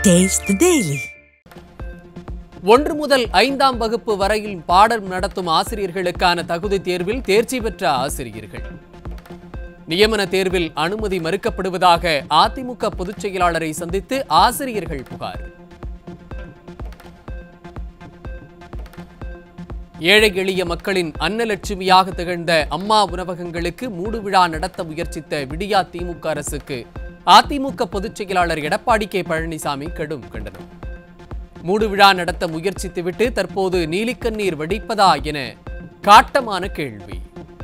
Taste the Daily. ஒன்று முதல் ஐந்தாம் வகுப்பு வரையில் பாடம் நடத்தும் ஆசிரியர்களுக்கான தகுதி தேர்வில் தேர்ச்சி பெற்ற ஆசிரியர்கள் நியமன தேர்வில் அனுமதி மறுக்கப்படுவதாக அதிமுக பொதுச் செயலாளரை சந்தித்து ஆசிரியர்கள் புகார் ஏழை எளிய மக்களின் அன்னலட்சுமியாக திகழ்ந்த அம்மா உணவகங்களுக்கு மூடுவிழா நடத்த முயற்சித்த விடியா திமுக அரசுக்கு அதிமுக பொதுச் செயலாளர் எடப்பாடி கே பழனிசாமி கடும் கண்டனம் மூடுவிழா நடத்த முயற்சித்துவிட்டு தற்போது நீலிக்கண்ணீர் வடிப்பதா என காட்டமான கேள்வி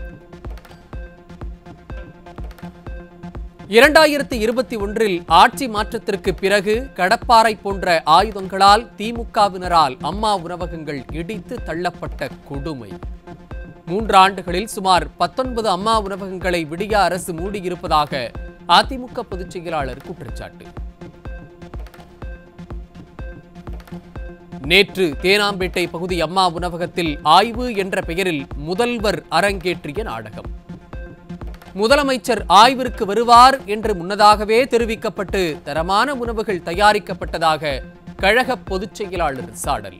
இரண்டாயிரத்தி இருபத்தி ஒன்றில் ஆட்சி மாற்றத்திற்கு பிறகு கடப்பாறை போன்ற ஆயுதங்களால் திமுகவினரால் அம்மா உணவகங்கள் இடித்து தள்ளப்பட்ட கொடுமை மூன்று ஆண்டுகளில் சுமார் பத்தொன்பது அம்மா உணவகங்களை விடியா அரசு மூடியிருப்பதாக அதிமுக பொதுச் செயலாளர் குற்றச்சாட்டு நேற்று தேனாம்பேட்டை பகுதி அம்மா உணவகத்தில் ஆய்வு என்ற பெயரில் முதல்வர் அரங்கேற்றிய நாடகம் முதலமைச்சர் ஆய்விற்கு வருவார் என்று முன்னதாகவே தெரிவிக்கப்பட்டு தரமான உணவுகள் தயாரிக்கப்பட்டதாக கழக பொதுச் செயலாளர் சாடல்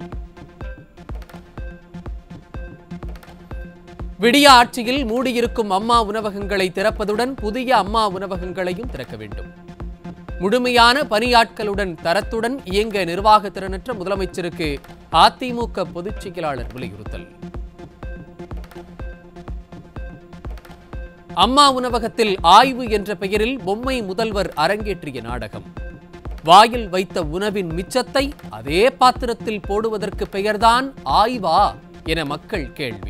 விடிய ஆட்சியில் மூடியிருக்கும் அம்மா உணவகங்களை திறப்பதுடன் புதிய அம்மா உணவகங்களையும் திறக்க வேண்டும் முழுமையான பணியாட்களுடன் தரத்துடன் இயங்க நிர்வாக திறனற்ற முதலமைச்சருக்கு அதிமுக பொதுச் செயலாளர் வலியுறுத்தல் அம்மா உணவகத்தில் ஆய்வு என்ற பெயரில் பொம்மை முதல்வர் அரங்கேற்றிய நாடகம் வாயில் வைத்த உணவின் மிச்சத்தை அதே பாத்திரத்தில் போடுவதற்கு பெயர்தான் ஆய்வா என மக்கள் கேள்வி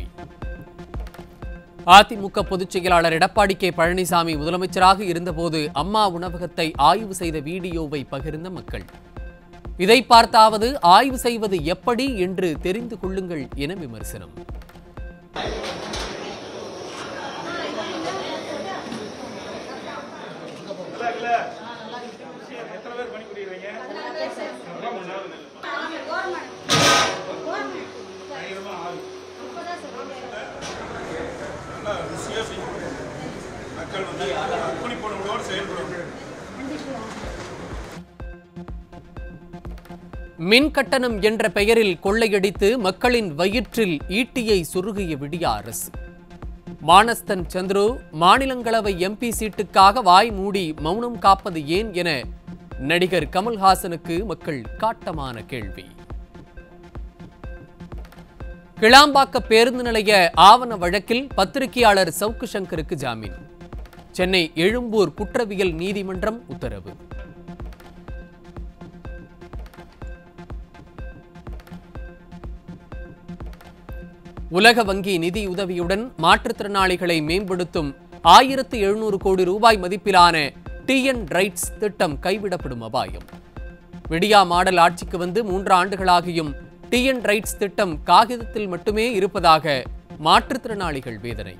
அதிமுக பொதுச் செயலாளர் எடப்பாடி கே பழனிசாமி முதலமைச்சராக இருந்தபோது அம்மா உணவகத்தை ஆய்வு செய்த வீடியோவை பகிர்ந்த மக்கள் இதை பார்த்தாவது ஆய்வு செய்வது எப்படி என்று தெரிந்து கொள்ளுங்கள் என விமர்சனம் மக்கள் வந்து அர்ப்பணிப்புணர்வோடு செயல்படுவாங்க மின் கட்டணம் என்ற பெயரில் கொள்ளையடித்து மக்களின் வயிற்றில் ஈட்டியை சொருகிய விடியா அரசு மானஸ்தன் சந்துரு மாநிலங்களவை எம்பி சீட்டுக்காக வாய் மூடி மௌனம் காப்பது ஏன் என நடிகர் கமல்ஹாசனுக்கு மக்கள் காட்டமான கேள்வி கிளாம்பாக்க பேருந்து நிலைய ஆவண வழக்கில் பத்திரிகையாளர் சவுக்கு சங்கருக்கு ஜாமீன் சென்னை எழும்பூர் குற்றவியல் நீதிமன்றம் உத்தரவு உலக வங்கி நிதியுதவியுடன் மாற்றுத்திறனாளிகளை மேம்படுத்தும் ஆயிரத்து எழுநூறு கோடி ரூபாய் மதிப்பிலான டிஎன் ரைட்ஸ் திட்டம் கைவிடப்படும் அபாயம் விடியா மாடல் ஆட்சிக்கு வந்து மூன்று ஆண்டுகளாகியும் டிஎன் ரைட்ஸ் திட்டம் காகிதத்தில் மட்டுமே இருப்பதாக மாற்றுத்திறனாளிகள் வேதனை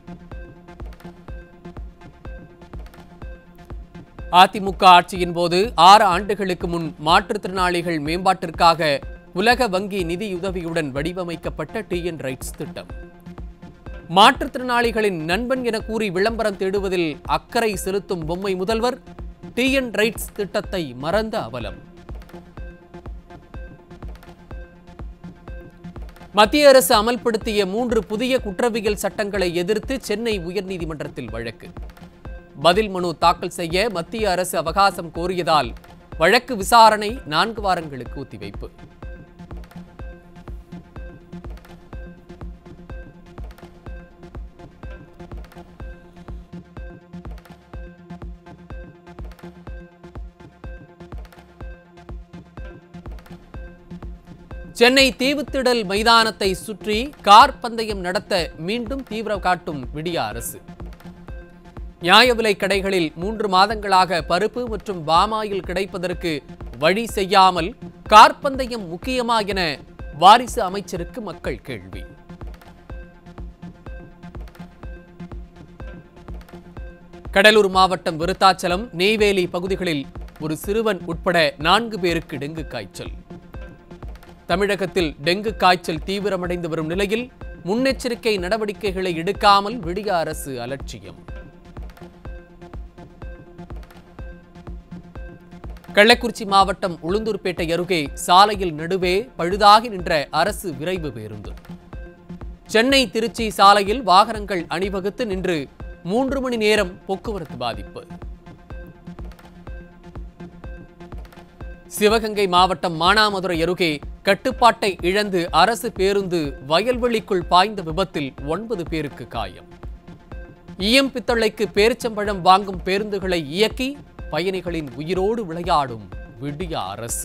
அதிமுக ஆட்சியின் போது ஆறு ஆண்டுகளுக்கு முன் மாற்றுத்திறனாளிகள் மேம்பாட்டிற்காக உலக வங்கி நிதியுதவியுடன் வடிவமைக்கப்பட்ட டிஎன் ரைட்ஸ் திட்டம் மாற்றுத்திறனாளிகளின் நண்பன் என கூறி விளம்பரம் தேடுவதில் அக்கறை செலுத்தும் பொம்மை முதல்வர் டிஎன் ரைட்ஸ் திட்டத்தை மறந்த அவலம் மத்திய அரசு அமல்படுத்திய மூன்று புதிய குற்றவியல் சட்டங்களை எதிர்த்து சென்னை உயர்நீதிமன்றத்தில் வழக்கு பதில் மனு தாக்கல் செய்ய மத்திய அரசு அவகாசம் கோரியதால் வழக்கு விசாரணை நான்கு வாரங்களுக்கு ஒத்திவைப்பு சென்னை தீவுத்திடல் மைதானத்தை சுற்றி கார் பந்தயம் நடத்த மீண்டும் தீவிர காட்டும் விடியா அரசு நியாய விலை கடைகளில் மூன்று மாதங்களாக பருப்பு மற்றும் பாமாயில் கிடைப்பதற்கு வழி செய்யாமல் கார் பந்தயம் முக்கியமா என வாரிசு அமைச்சருக்கு மக்கள் கேள்வி கடலூர் மாவட்டம் விருத்தாச்சலம் நெய்வேலி பகுதிகளில் ஒரு சிறுவன் உட்பட நான்கு பேருக்கு டெங்கு காய்ச்சல் தமிழகத்தில் டெங்கு காய்ச்சல் தீவிரமடைந்து வரும் நிலையில் முன்னெச்சரிக்கை நடவடிக்கைகளை எடுக்காமல் விடிய அரசு அலட்சியம் கள்ளக்குறிச்சி மாவட்டம் உளுந்தூர்பேட்டை அருகே சாலையில் நடுவே பழுதாகி நின்ற அரசு விரைவு பேருந்து சென்னை திருச்சி சாலையில் வாகனங்கள் அணிவகுத்து நின்று மூன்று மணி நேரம் போக்குவரத்து பாதிப்பு சிவகங்கை மாவட்டம் மானாமதுரை அருகே கட்டுப்பாட்டை இழந்து அரசு பேருந்து வயல்வெளிக்குள் பாய்ந்த விபத்தில் ஒன்பது பேருக்கு காயம் ஈயம் பித்தளைக்கு பேரிச்சம்பழம் வாங்கும் பேருந்துகளை இயக்கி பயணிகளின் உயிரோடு விளையாடும் விடிய அரசு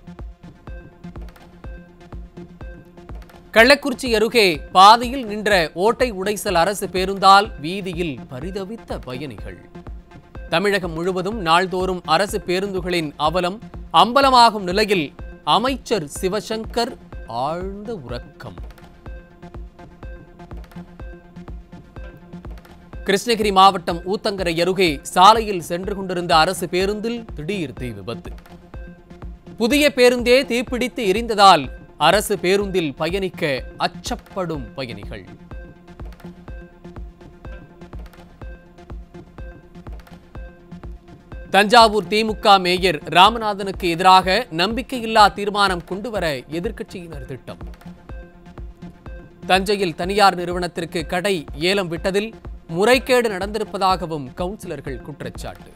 கள்ளக்குறிச்சி அருகே பாதையில் நின்ற ஓட்டை உடைசல் அரசு பேருந்தால் வீதியில் பரிதவித்த பயணிகள் தமிழகம் முழுவதும் நாள்தோறும் அரசு பேருந்துகளின் அவலம் அம்பலமாகும் நிலையில் அமைச்சர் சிவசங்கர் ஆழ்ந்த உறக்கம் கிருஷ்ணகிரி மாவட்டம் ஊத்தங்கரை அருகே சாலையில் சென்று கொண்டிருந்த அரசு பேருந்தில் திடீர் தீ விபத்து புதிய பேருந்தே தீப்பிடித்து எரிந்ததால் அரசு பேருந்தில் பயணிக்க அச்சப்படும் பயணிகள் தஞ்சாவூர் திமுக மேயர் ராமநாதனுக்கு எதிராக நம்பிக்கையில்லா தீர்மானம் கொண்டுவர எதிர்க்கட்சியினர் திட்டம் தஞ்சையில் தனியார் நிறுவனத்திற்கு கடை ஏலம் விட்டதில் முறைகேடு நடந்திருப்பதாகவும் கவுன்சிலர்கள் குற்றச்சாட்டு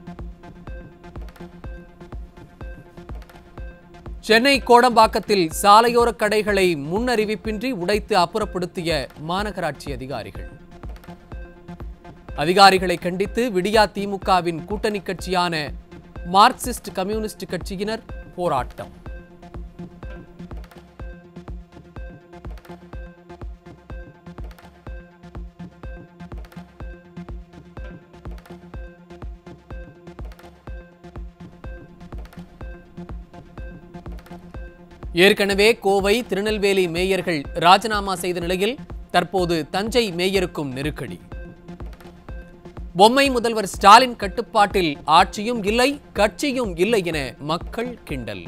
சென்னை கோடம்பாக்கத்தில் சாலையோர கடைகளை முன்னறிவிப்பின்றி உடைத்து அப்புறப்படுத்திய மாநகராட்சி அதிகாரிகள் அதிகாரிகளை கண்டித்து விடியா திமுகவின் கூட்டணி கட்சியான மார்க்சிஸ்ட் கம்யூனிஸ்ட் கட்சியினர் போராட்டம் ஏற்கனவே கோவை திருநெல்வேலி மேயர்கள் ராஜினாமா செய்த நிலையில் தற்போது தஞ்சை மேயருக்கும் நெருக்கடி பொம்மை முதல்வர் ஸ்டாலின் கட்டுப்பாட்டில் ஆட்சியும் இல்லை கட்சியும் இல்லை என மக்கள் கிண்டல்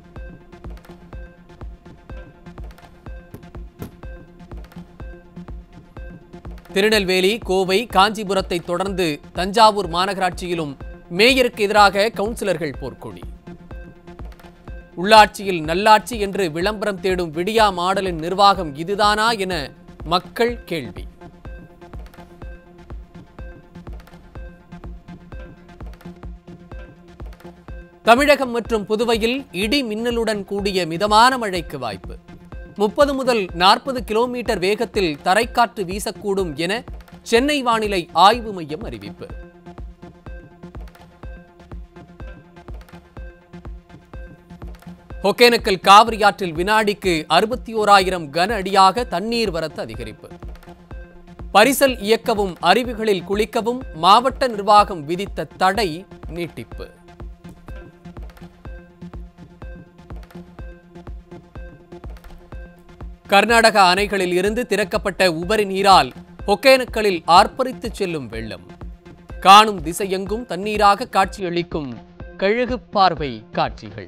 திருநெல்வேலி கோவை காஞ்சிபுரத்தை தொடர்ந்து தஞ்சாவூர் மாநகராட்சியிலும் மேயருக்கு எதிராக கவுன்சிலர்கள் போர்க்கொடி உள்ளாட்சியில் நல்லாட்சி என்று விளம்பரம் தேடும் விடியா மாடலின் நிர்வாகம் இதுதானா என மக்கள் கேள்வி தமிழகம் மற்றும் புதுவையில் இடி மின்னலுடன் கூடிய மிதமான மழைக்கு வாய்ப்பு முப்பது முதல் நாற்பது கிலோமீட்டர் வேகத்தில் தரைக்காற்று வீசக்கூடும் என சென்னை வானிலை ஆய்வு மையம் அறிவிப்பு ஒகேனக்கல் காவிரி ஆற்றில் வினாடிக்கு அறுபத்தி ஓராயிரம் கன அடியாக தண்ணீர் வரத்து அதிகரிப்பு பரிசல் இயக்கவும் அருவிகளில் குளிக்கவும் மாவட்ட நிர்வாகம் விதித்த தடை நீட்டிப்பு கர்நாடக அணைகளில் இருந்து திறக்கப்பட்ட உபரி நீரால் ஒகேனக்கலில் ஆர்ப்பரித்து செல்லும் வெள்ளம் காணும் திசையெங்கும் தண்ணீராக காட்சியளிக்கும் கழுகு பார்வை காட்சிகள்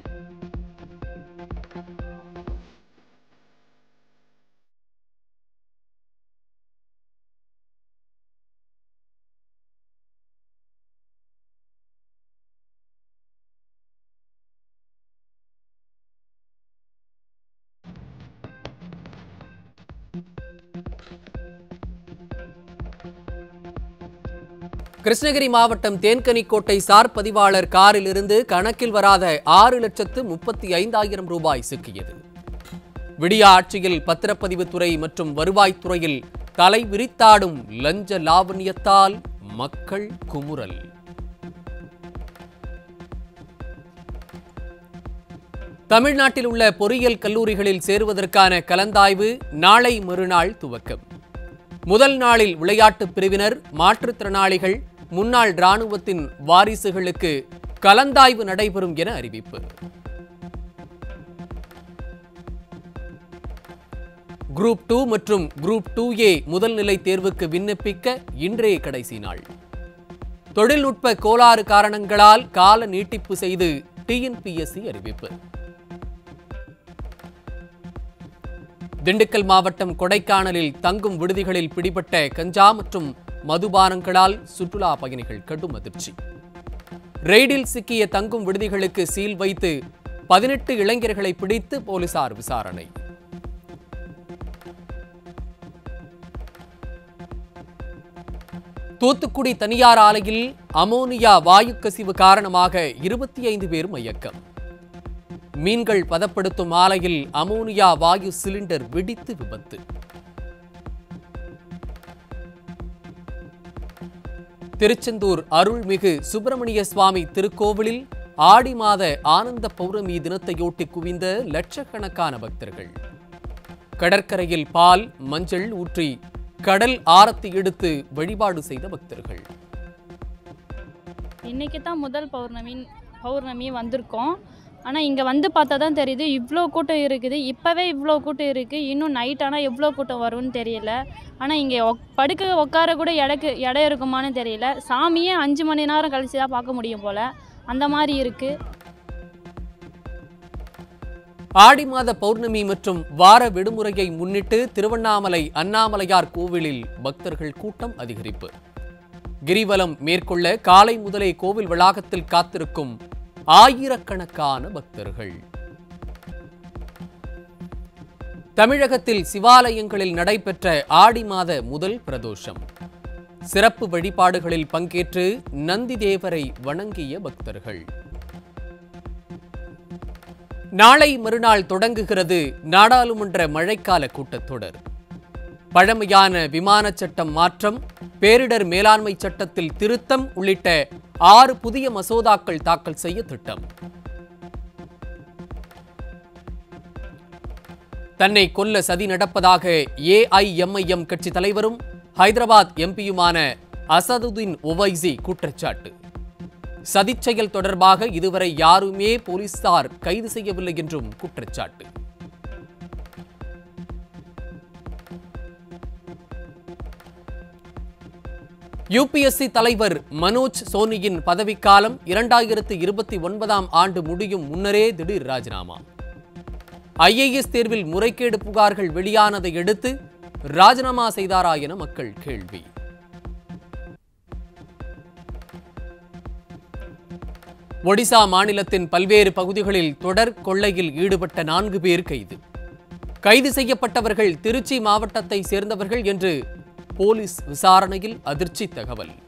கிருஷ்ணகிரி மாவட்டம் தேன்கனிக்கோட்டை சார் பதிவாளர் காரில் இருந்து கணக்கில் வராத ஆறு லட்சத்து முப்பத்தி ஐந்தாயிரம் ரூபாய் சிக்கியது விடியா ஆட்சியில் பத்திரப்பதிவுத்துறை மற்றும் வருவாய்த்துறையில் தலை விரித்தாடும் லஞ்ச லாவண்யத்தால் மக்கள் குமுறல் தமிழ்நாட்டில் உள்ள பொறியியல் கல்லூரிகளில் சேருவதற்கான கலந்தாய்வு நாளை மறுநாள் துவக்கம் முதல் நாளில் விளையாட்டுப் பிரிவினர் மாற்றுத்திறனாளிகள் முன்னாள் இராணுவத்தின் வாரிசுகளுக்கு கலந்தாய்வு நடைபெறும் என அறிவிப்பு குரூப் டூ மற்றும் குரூப் டூ ஏ முதல்நிலை தேர்வுக்கு விண்ணப்பிக்க இன்றைய கடைசி நாள் தொழில்நுட்ப கோளாறு காரணங்களால் கால நீட்டிப்பு செய்து டிஎன்பிஎஸ்சி அறிவிப்பு திண்டுக்கல் மாவட்டம் கொடைக்கானலில் தங்கும் விடுதிகளில் பிடிபட்ட கஞ்சா மற்றும் மதுபானங்களால் சுற்றுலா பயணிகள் கடும் அதிர்ச்சி ரெய்டில் சிக்கிய தங்கும் விடுதிகளுக்கு சீல் வைத்து பதினெட்டு இளைஞர்களை பிடித்து போலீசார் விசாரணை தூத்துக்குடி தனியார் ஆலையில் அமோனியா வாயு கசிவு காரணமாக இருபத்தி ஐந்து பேர் மயக்கம் மீன்கள் பதப்படுத்தும் ஆலையில் அமோனியா வாயு சிலிண்டர் வெடித்து விபத்து திருச்செந்தூர் அருள்மிகு சுப்பிரமணிய சுவாமி திருக்கோவிலில் ஆடி மாத ஆனந்த பௌர்ணமி தினத்தையொட்டி குவிந்த லட்சக்கணக்கான பக்தர்கள் கடற்கரையில் பால் மஞ்சள் ஊற்றி கடல் ஆரத்தி எடுத்து வழிபாடு செய்த பக்தர்கள் இன்னைக்கு தான் முதல் பௌர்ணமி பௌர்ணமி வந்திருக்கோம் ஆனால் இங்கே வந்து பார்த்தா தான் தெரியுது இவ்வளோ கூட்டம் இருக்குது இப்போவே இவ்வளோ கூட்டம் இருக்குது இன்னும் நைட் ஆனால் எவ்வளோ கூட்டம் வரும்னு தெரியல ஆனால் இங்கே படுக்க உட்கார கூட இடக்கு இடம் இருக்குமான்னு தெரியல சாமியே அஞ்சு மணி நேரம் கழிச்சு தான் பார்க்க முடியும் போல் அந்த மாதிரி இருக்குது ஆடி மாத பௌர்ணமி மற்றும் வார விடுமுறையை முன்னிட்டு திருவண்ணாமலை அண்ணாமலையார் கோவிலில் பக்தர்கள் கூட்டம் அதிகரிப்பு கிரிவலம் மேற்கொள்ள காலை முதலே கோவில் வளாகத்தில் காத்திருக்கும் ஆயிரக்கணக்கான பக்தர்கள் தமிழகத்தில் சிவாலயங்களில் நடைபெற்ற ஆடி மாத முதல் பிரதோஷம் சிறப்பு வழிபாடுகளில் பங்கேற்று நந்தி தேவரை வணங்கிய பக்தர்கள் நாளை மறுநாள் தொடங்குகிறது நாடாளுமன்ற மழைக்கால கூட்டத்தொடர் பழமையான விமான சட்டம் மாற்றம் பேரிடர் மேலாண்மை சட்டத்தில் திருத்தம் உள்ளிட்ட ஆறு புதிய மசோதாக்கள் தாக்கல் செய்ய திட்டம் தன்னை கொல்ல சதி நடப்பதாக ஏஐஎம்ஐஎம் கட்சி தலைவரும் ஹைதராபாத் எம்பியுமான அசதுதீன் ஒவைசி குற்றச்சாட்டு சதிச் செயல் தொடர்பாக இதுவரை யாருமே போலீசார் கைது செய்யவில்லை என்றும் குற்றச்சாட்டு யுபிஎஸ்சி தலைவர் மனோஜ் சோனியின் பதவிக்காலம் இரண்டாயிரத்து இருபத்தி ஒன்பதாம் ஆண்டு முடியும் முன்னரே திடீர் ராஜினாமா ஐஏஎஸ் தேர்வில் முறைகேடு புகார்கள் வெளியானதை அடுத்து ராஜினாமா செய்தாரா என மக்கள் கேள்வி ஒடிசா மாநிலத்தின் பல்வேறு பகுதிகளில் தொடர் கொள்ளையில் ஈடுபட்ட நான்கு பேர் கைது கைது செய்யப்பட்டவர்கள் திருச்சி மாவட்டத்தை சேர்ந்தவர்கள் என்று போலீஸ் விசாரணையில் அதிர்ச்சி தகவல்